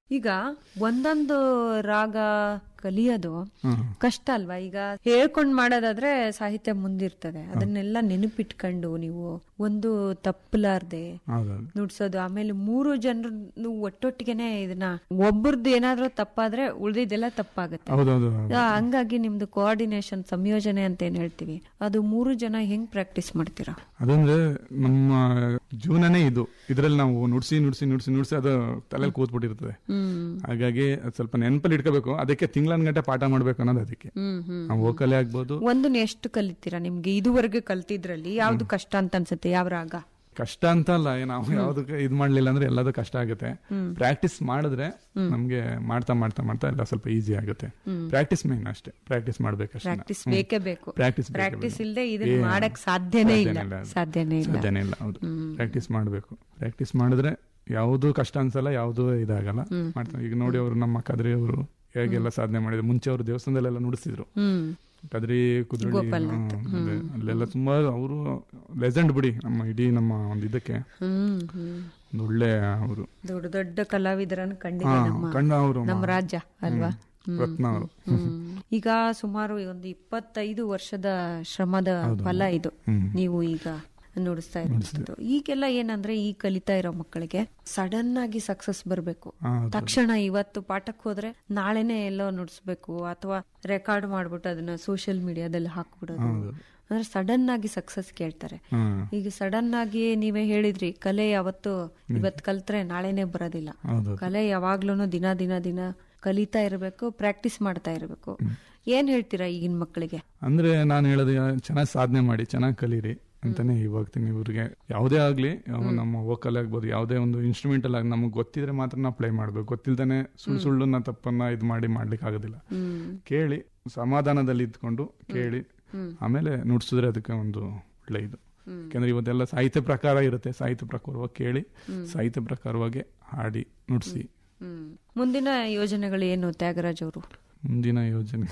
ಈಗ ಒಂದೊಂದು ರಾಗ ಕಲಿಯೋದು ಹ್ಮ್. ಕಷ್ಟ ಅಲ್ವಾ ಈಗ ಹೇಳ್ಕೊಂಡ್ ಮಾಡೋದಾದ್ರೆ ಸಾಹಿತ್ಯ ಮುಂದಿರ್ತದೆ ಅದನ್ನೆಲ್ಲ ನೆನಪಿಟ್ಕೊಂಡು ನೀವು ಒಂದು ತಪ್ಪಲಾರ್ದೆ ಹೌದೌದು ನುಡ್ಸೋದು ಆಮೇಲೆ ಮೂರು ಜನರು ಒಟ್ಟೊಟ್ಟಿಗೆನೆ ಇದನ್ನ ಒಬ್ಬರದ್ದು ಏನಾದ್ರೂ ತಪ್ಪಾದ್ರೆ ಉಳ್ದಿದ್ದೆಲ್ಲ ತಪ್ಪಾಗುತ್ತೆ ಹೌದೌದು ಆ, ಹಂಗಾಗಿ ನಿಮ್ದು ಕೋಆರ್ಡಿನೇಷನ್ ಸಂಯೋಜನೆ ಅಂತ ಏನ್ ಹೇಳ್ತೀವಿ ಅದು ಮೂರು ಜನ ಹೆಂಗ್ ಪ್ರಾಕ್ಟೀಸ್ ಮಾಡ್ತೀರಾ ಅದಂದ್ರೆ ನಮ್ಮ ಜೀವನನೇ ಇದು ಇದ್ರಲ್ಲಿ ನಾವು ನುಡ್ಸಿ ನುಡ್ಸಿ ನುಡ್ಸಿ ನುಡ್ಸಿ ಅದು ತಲೆಯಲ್ಲಿ ಕೂತ್ಬಿಟ್ಟಿರ್ತದೆ ಹ್ಮ್ ಹಾಗಾಗಿ ಅದ್ ಸ್ವಲ್ಪ ನೆನಪಲ್ಲಿ ಇಟ್ಕೋಬೇಕು ಅದಕ್ಕೆ ತಿಂಗಳನ್ ಗಂಟೆ ಪಾಠ ಮಾಡ್ಬೇಕು ಅನ್ನೋದು ಅದಕ್ಕೆ ಹ್ಮ್ ಹ್ಮ್ ನಾವು ವೋಕಲೆ ಆಗ್ಬೋದು ಒಂದನ್ನ ಎಷ್ಟು ಕಲಿತೀರಾ ನಿಮ್ಗೆ ಇದುವರೆಗೆ ಕಲ್ತಿದ್ರಲ್ಲಿ ಯಾವ್ದು ಕಷ್ಟ ಅಂತ ಅನ್ಸುತ್ತೆ ಯಾವ ರಾಗ ಕಷ್ಟ ಅಂತ ಅಲ್ಲ ಏ ನಾವು ಯಾವ್ದಕ್ಕೆ ಇದ್ ಮಾಡ್ಲಿಲ್ಲ ಅಂದ್ರೆ ಎಲ್ಲದೂ ಕಷ್ಟ ಆಗುತ್ತೆ ಪ್ರಾಕ್ಟೀಸ್ ಮಾಡಿದ್ರೆ ನಮ್ಗೆ ಮಾಡ್ತಾ ಮಾಡ್ತಾ ಮಾಡ್ತಾ ಎಲ್ಲ ಸ್ವಲ್ಪ ಈಸಿ ಆಗುತ್ತೆ ಪ್ರಾಕ್ಟೀಸ್ ಮೇನ್ ಅಷ್ಟೇ ಪ್ರಾಕ್ಟೀಸ್ ಮಾಡ್ಬೇಕಷ್ಟೇ ಪ್ರಾಕ್ಟೀಸ್ ಬೇಕೇ ಬೇಕು ಪ್ರಾಕ್ಟೀಸ್ ಪ್ರಾಕ್ಟೀಸ್ ಇಲ್ಲದೆ ಇದನ್ನ ಮಾಡಕ್ ಸಾಧ್ಯನೇ ಇಲ್ಲ ಸಾಧ್ಯನೇ ಇಲ್ಲ ಸಾಧ್ಯನೇ ಇಲ್ಲ ಹೌದು ಪ್ರಾಕ್ಟೀಸ್ ಮಾಡಬೇಕು ಪ್ರಾಕ್ಟೀಸ್ ಮಾಡಿದ್ರೆ ಯಾವುದು ಕಷ್ಟ ಅನ್ಸಲ್ಲ ಯಾವುದು ಇದಾಗಲ್ಲ ಮಾಡ್ತಾರೆ ಈಗ ನೋಡಿ ಅವರು ನಮ್ಮ ಕದ್ರಿ ಅವರು ಹೇಗೆಲ್ಲ ಸಾಧನೆ ಮಾಡಿದ್ರು ಮುಂಚೆ ಅವರು ದೇವಸ್ಥಾನದಲ್ಲೆಲ್ಲ ನುಡಿಸಿದ್ರು ಹ್ಮ್ ಕದ್ರಿ ಕುದ್ರಳ್ಳಿ ಹ್ಮ್, ಅದೇ. ಅಲ್ಲೆಲ್ಲ ತುಂಬಾ ಅವರು ಲೆಜೆಂಡ್ ಬಿಡಿ ನಮ್ಮ ಇಡೀ ನಮ್ಮ ಒಂದು ಇದಕ್ಕೆ ಹ್ಮ್ ಹ್ಮ್ ಒಂದು ಒಳ್ಳೆ ಅವರು ದೊಡ್ಡ ದೊಡ್ಡ ಕಲಾವಿದರನ್ನು ಕಂಡಿದೆ ನಮ್ಮ ಕಂಡ ಅವರು ನಮ್ಮ ರಾಜ್ಯ ಅಲ್ವಾ ಹ್ಮ್. ರತ್ನ ಅವರು ಹ್ಮ್. ಈಗ ಸುಮಾರು ಒಂದು ಇಪ್ಪತ್ತೈದು ವರ್ಷದ ಶ್ರಮದ ಫಲ ಇದು ಹ್ಮ್. ನೀವು ಈಗ ನುಡಿಸ್ತಾ ಇರೋದು ಈಗೆಲ್ಲ ಏನಂದ್ರೆ ಈ ಕಲಿತಾ ಇರೋ ಮಕ್ಕಳಿಗೆ ಸಡನ್ ಆಗಿ ಸಕ್ಸಸ್ ಬರ್ಬೇಕು ಹಾ, ತಕ್ಷಣ ಇವತ್ತು ಪಾಠಕ್ಕೆ ಹೋದ್ರೆ ನಾಳೆನೆ ಎಲ್ಲೋ ನುಡಿಸ್ಬೇಕು ಅಥವಾ ರೆಕಾರ್ಡ್ ಮಾಡ್ಬಿಟ್ಟು ಅದನ್ನ ಸೋಷಿಯಲ್ ಮೀಡಿಯಾದಲ್ಲಿ ಹಾಕ್ಬಿಡೋದು ಅಂದ್ರೆ ಸಡನ್ ಆಗಿ ಸಕ್ಸಸ್ ಕೇಳ್ತಾರೆ ಹ್ಮ್ ಈಗ ಸಡನ್ ಆಗಿ ನೀವೇ ಹೇಳಿದ್ರಿ ಕಲೆ ಯಾವತ್ತು ಇವತ್ ಕಲ್ತ್ರೆ ನಾಳೆನೆ ಬರೋದಿಲ್ಲ ಹೌದು ಕಲೆ ಯಾವಾಗ್ಲೂ ದಿನ ದಿನ ದಿನ ಕಲಿತಾ ಇರಬೇಕು ಪ್ರಾಕ್ಟೀಸ್ ಮಾಡ್ತಾ ಇರಬೇಕು ಏನ್ ಹೇಳ್ತೀರಾ ಈಗಿನ ಮಕ್ಕಳಿಗೆ ಅಂದ್ರೆ ನಾನು ಹೇಳೋದು ಚೆನ್ನಾಗಿ ಸಾಧನೆ ಮಾಡಿ ಚೆನ್ನಾಗಿ ಕಲೀರಿ ಅಂತಾನೆ ಇವಾಗ್ತೀನಿ ಇವ್ರಿಗೆ ಯಾವುದೇ ಆಗ್ಲಿ ಯಾವ ನಮ್ಮ ವೋಕಲ್ ಆಗ್ಬೋದು ಯಾವುದೇ ಒಂದು ಇನ್ಸ್ಟ್ರೂಮೆಂಟಲ್ ಆಗಿ ನಮಗೆ ಗೊತ್ತಿದ್ರೆ ಮಾತ್ರ ನಾವು ಪ್ಲೇ ಮಾಡ್ಬೇಕು ಗೊತ್ತಿಲ್ದೇನೆ ಸುಳ್ಳು ಸುಳ್ಳುನ ತಪ್ಪನ್ನ ಇದು ಮಾಡಿ ಮಾಡ್ಲಿಕ್ಕೆ ಆಗೋದಿಲ್ಲ ಕೇಳಿ ಸಮಾಧಾನದಲ್ಲಿ ಇದ್ಕೊಂಡು ಕೇಳಿ ಆಮೇಲೆ ನುಡ್ಸಿದ್ರೆ ಅದಕ್ಕೆ ಒಂದು ಒಳ್ಳೆ ಇದು ಯಾಕಂದ್ರೆ ಇವತ್ತೆಲ್ಲ ಸಾಹಿತ್ಯ ಪ್ರಕಾರ ಇರುತ್ತೆ ಸಾಹಿತ್ಯ ಪ್ರಕಾರವಾಗಿ ಕೇಳಿ ಸಾಹಿತ್ಯ ಪ್ರಕಾರವಾಗಿ ಹಾಡಿ ನುಡ್ಸಿ ಹ್ಮ್ ಮುಂದಿನ ಯೋಜನೆಗಳು ಏನು ತ್ಯಾಗರಾಜ್ ಅವರು ಮುಂದಿನ ಯೋಜನೆ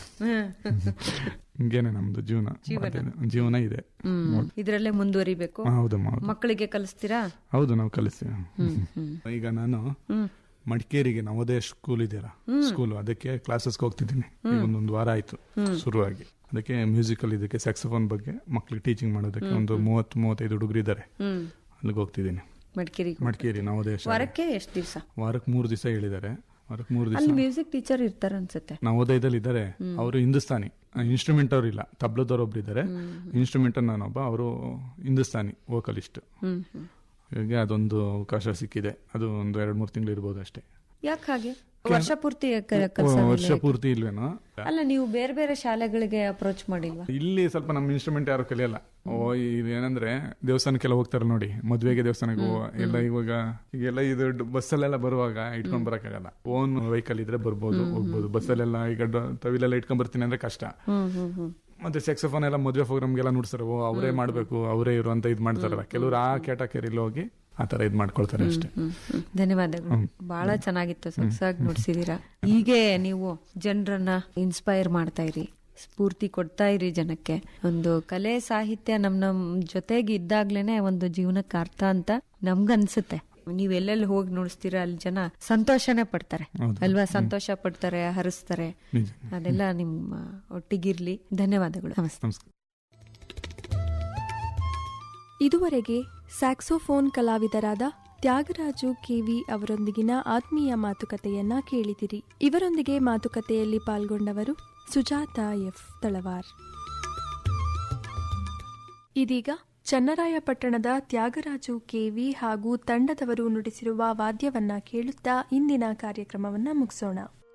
ಹಿಂಗೇನೆ ನಮ್ದು ಜೀವನ ಮತ್ತೇನು? ಜೀವನ ಇದೆ ಇದ್ರಲ್ಲೇ ಮುಂದುವರಿಬೇಕು ಹಾ, ಹೌದಮ್ಮ ಹೌದು ಮಕ್ಕಳಿಗೆ ಕಲಿಸ್ತೀರಾ ಹೌದು ನಾವು ಕಲಿಸ್ತೀವಿ ಈಗ ನಾನು ಮಡಿಕೇರಿಗೆ ನವೋದಯ ಸ್ಕೂಲ್ ಇದೆಯಲ್ಲ ಸ್ಕೂಲ್ ಅದಕ್ಕೆ ಕ್ಲಾಸಸ್ಗೆ ಹೋಗ್ತಿದ್ದೀನಿ ಈಗ ಒಂದೊಂದು ವಾರ ಆಯ್ತು ಶುರುವಾಗಿ ಅದಕ್ಕೆ ಮ್ಯೂಸಿಕಲ್ ಇದಕ್ಕೆ ಸ್ಯಾಕ್ಸಫೋನ್ ಬಗ್ಗೆ ಮಕ್ಳಿಗೆ ಟೀಚಿಂಗ್ ಮಾಡೋದಕ್ಕೆ ಒಂದು ಮೂವತ್ತು ಮೂವತ್ತೈದು ಹುಡುಗರು ಇದ್ದಾರೆ ಹ್ಮ್ ಅಲ್ಲಿಗೆ ಹೋಗ್ತಿದ್ದೀನಿ ಮಡಿಕೇರಿಗೆ ಮಡಿಕೇರಿ ನವೋದಯ ಶಾಲೆ. ವಾರಕ್ಕೆ ಎಷ್ಟು ದಿವಸ ವಾರಕ್ಕೆ ಮೂರು ದಿವಸ ಹೇಳಿದ್ದಾರೆ ವಾರಕ್ಕೆ ಮೂರು ದಿವಸ ಅಲ್ಲಿ ಮ್ಯೂಸಿಕ್ ಟೀಚರ್ ಇರ್ತಾರ ಅನ್ಸುತ್ತೆ ನವೋದಯದಲ್ಲಿ ಇದ್ದಾರೆ ಅವರು ಹಿಂದೂಸ್ತಾನಿ ಇನ್ಸ್ಟ್ರೂಮೆಂಟ್ ಅವ್ರು ಇಲ್ಲ ತಬ್ಲದವ್ರು ಒಬ್ರು ಇದ್ದಾರೆ ಇನ್ಸ್ಟ್ರೂಮೆಂಟ್ ನಾನೊಬ್ಬ ಅವರು ಹಿಂದೂಸ್ತಾನಿ ವೋಕಲಿಸ್ಟ್ ಹ್ಮ್ ಹ್ಮ್ ಹೀಗೆ ಅದೊಂದು ಅವಕಾಶ ಸಿಕ್ಕಿದೆ ಅದು ಒಂದು ಎರಡು ಮೂರು ತಿಂಗಳು ಇರ್ಬೋದು ಅಷ್ಟೇ ಯಾಕೆ ಹಾಗೆ ವರ್ಷ ಪೂರ್ತಿ ಕ- ಓ, ಕಲ್ಸೋದಿಲ್ಲ ವರ್ಷ ಪೂರ್ತಿ ಇಲ್ವೇನೋ ಅಲ್ಲ ನೀವು ಬೇರೆ ಬೇರೆ ಶಾಲೆಗಳಿಗೆ ಅಪ್ರೋಚ್ ಮಾಡಿಲ್ವಾ ಇಲ್ಲಿ ಸ್ವಲ್ಪ ನಮ್ಮ ಇನ್ಸ್ಟ್ರೂಮೆಂಟ್ ಯಾರು ಕಲಿಯಲ್ಲ ಓ ಇದು ಏನಂದ್ರೆ ದೇವಸ್ಥಾನಕ್ಕೆಲ್ಲ ಹೋಗ್ತಾರಲ್ಲ ನೋಡಿ ಮದ್ವೆಗೆ ದೇವಸ್ಥಾನಕ್ಕೆ ಹೋಗುವ ಎಲ್ಲ ಇವಾಗ ಈಗೆಲ್ಲ ಇದು ಬಸ್ಸಲ್ಲೆಲ್ಲ ಬರುವಾಗ ಇಟ್ಕೊಂಡ್ ಬರಕ್ಕಾಗಲ್ಲ ಓನ್ ವೆಹಿಕಲ್ ಇದ್ರೆ ಬರ್ಬೋದು ಹೋಗ್ಬೋದು ಬಸ್ಸಲ್ಲೆಲ್ಲ ಈಗ ಡ- ತವಿಲೆಲ್ಲ ಇಟ್ಕೊಂಡ್ ಬರ್ತೀನಿ ಅಂದ್ರೆ ಕಷ್ಟ ಹ್ಮ್ ಹ್ಮ್ ಹ್ಮ್ ಮತ್ತೆ ಸೆಕ್ಸಫೋನ್ ಎಲ್ಲ ಮದುವೆ ಪ್ರೋಗ್ರಾಮ್ಗೆಲ್ಲ ನುಡ್ಸ್ತಾರೆ ಓ ಅವರೇ ಮಾಡ್ಬೇಕು ಅವರೇ ಇರು ಅಂತ ಇದ್ ಮಾಡ್ತಾರಲ್ಲ ಕೆಲವರು ಆ ಕ್ಯಾಟಗರಿಲಿ ಹೋಗಿ ಆ ತರ ಇದ್ ಮಾಡ್ಕೊಳ್ತಾರೆ ಅಷ್ಟೇ ಹ್ಮ್, ಹ್ಮ್. ಧನ್ಯವಾದಗಳು ಬಹಳ ಚೆನ್ನಾಗಿತ್ತು ಸೊಗಸಾಗಿ ನುಡ್ಸಿದೀರಾ ಹೀಗೆ ನೀವು ಜನರನ್ನ ಇನ್ಸ್ಪೈರ್ ಮಾಡ್ತಾ ಇರಿ ಸ್ಫೂರ್ತಿ ಕೊಡ್ತಾ ಇರಿ ಜನಕ್ಕೆ ಒಂದು ಕಲೆ ಸಾಹಿತ್ಯ ನಮ್ ನಮ್ ಜೊತೆಗೆ ಇದ್ದಾಗ್ಲೇನೆ ಒಂದು ಜೀವನಕ್ಕೆ ಅರ್ಥ ಅಂತ ನಮ್ಗನ್ಸುತ್ತೆ ನೀವ್ ಎಲ್ಲೆಲ್ಲಿ ಹೋಗಿ ನುಡಿಸ್ತೀರಾ ಅಲ್ಲಿ ಜನ ಸಂತೋಷನೇ ಪಡ್ತಾರೆ ಹೌದು. ಅಲ್ವಾ ಸಂತೋಷ ಪಡ್ತಾರೆ ಹರಿಸ್ತಾರೆ ನಿಜ ಅದೆಲ್ಲ ನಿಮ್ಮ ಒಟ್ಟಿಗಿರ್ಲಿ ಧನ್ಯವಾದಗಳು ನಮಸ್ತೆ ನಮಸ್ಕಾರ ಇದುವರೆಗೆ ಸ್ಯಾಕ್ಸೋಫೋನ್ ಕಲಾವಿದರಾದ ತ್ಯಾಗರಾಜು ಕೆವಿ ಅವರೊಂದಿಗಿನ ಆತ್ಮೀಯ ಮಾತುಕತೆಯನ್ನ ಕೇಳಿದಿರಿ ಇವರೊಂದಿಗೆ ಮಾತುಕತೆಯಲ್ಲಿ ಪಾಲ್ಗೊಂಡವರು ಸುಜಾತ ಎಫ್ ತಳವಾರ್ ಇದೀಗ ಚನ್ನರಾಯಪಟ್ಟಣದ ತ್ಯಾಗರಾಜು ಕೆವಿ ಹಾಗೂ ತಂಡದವರು ನುಡಿಸಿರುವ ವಾದ್ಯವನ್ನ ಕೇಳುತ್ತಾ ಇಂದಿನ ಕಾರ್ಯಕ್ರಮವನ್ನ ಮುಗಿಸೋಣ